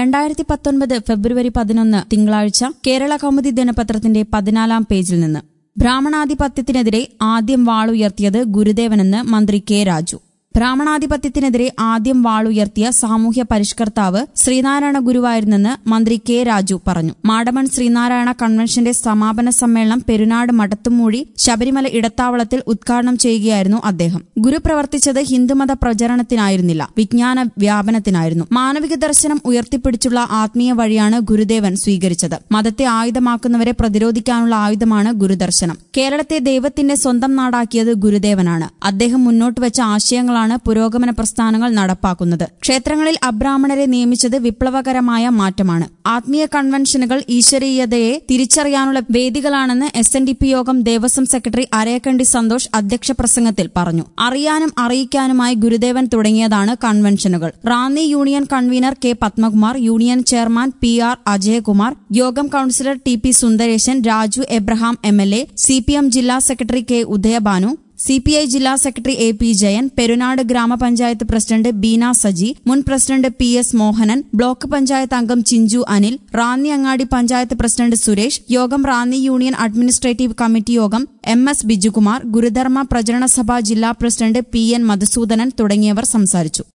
രണ്ടായിരത്തി പത്തൊൻപത് ഫെബ്രുവരി പതിനൊന്ന് തിങ്കളാഴ്ച കേരള കൗമുദി ദിനപത്രത്തിന്റെ പതിനാലാം പേജിൽ നിന്ന് ബ്രാഹ്മണാധിപത്യത്തിനെതിരെ ആദ്യം വാളുയർത്തിയത് ഗുരുദേവനെന്ന് മന്ത്രി കെ രാജു ബ്രാഹ്മണാധിപത്യത്തിനെതിരെ ആദ്യം വാളുയർത്തിയ സാമൂഹ്യ പരിഷ്കർത്താവ് ശ്രീനാരായണ ഗുരുവായിരുന്നെന്ന് മന്ത്രി കെ രാജു പറഞ്ഞു മാടമൺ ശ്രീനാരായണ കൺവെൻഷന്റെ സമാപന സമ്മേളനം പെരുനാട് മടത്തുമൂഴി ശബരിമല ഇടത്താവളത്തിൽ ഉദ്ഘാടനം ചെയ്യുകയായിരുന്നു അദ്ദേഹം ഗുരു പ്രവർത്തിച്ചത് ഹിന്ദുമത പ്രചരണത്തിനായിരുന്നില്ല വിജ്ഞാന വ്യാപനത്തിനായിരുന്നു മാനവിക ദർശനം ഉയർത്തിപ്പിടിച്ചുള്ള ആത്മീയ വഴിയാണ് ഗുരുദേവൻ സ്വീകരിച്ചത് മതത്തെ ആയുധമാക്കുന്നവരെ പ്രതിരോധിക്കാനുള്ള ആയുധമാണ് ഗുരുദർശനം കേരളത്തെ ദൈവത്തിന്റെ സ്വന്തം നാടാക്കിയത് ഗുരുദേവനാണ് അദ്ദേഹം മുന്നോട്ട് വെച്ച ആശയങ്ങളാണ് പുരോഗമന പ്രസ്ഥാനങ്ങൾ നടപ്പാക്കുന്നത് ക്ഷേത്രങ്ങളിൽ അബ്രാഹ്മണരെ നിയമിച്ചത് വിപ്ലവകരമായ മാറ്റമാണ് ആത്മീയ കൺവെൻഷനുകൾ ഈശ്വരീയതയെ തിരിച്ചറിയാനുള്ള വേദികളാണെന്ന് S N D P Yogam Devaswom secretary Arayakkandy Santhosh അധ്യക്ഷ പ്രസംഗത്തിൽ പറഞ്ഞു അറിയാനും അറിയിക്കാനുമായി ഗുരുദേവൻ തുടങ്ങിയതാണ് കൺവെൻഷനുകൾ Ranni union convener K Padmakumar union chairman P R Ajayakumar Yogam councillor T P Sundaresan Raju Abraham M L A C P M ജില്ലാ secretary K Udayabhanu C P I ജില്ലാ secretary A P Jayan Perunad grama panchayat president Beena Saji മുൻ president P S Mohanan block panchayat അംഗം Chinchu Anil Ranni Angadi panchayat president Suresh Yogam Ranni union administrative committee Yogam M S Bijukumar Gurudharma പ്രചരണ സഭ ജില്ലാ president P N Madhusoodanan തുടങ്ങിയവർ സംസാരിച്ചു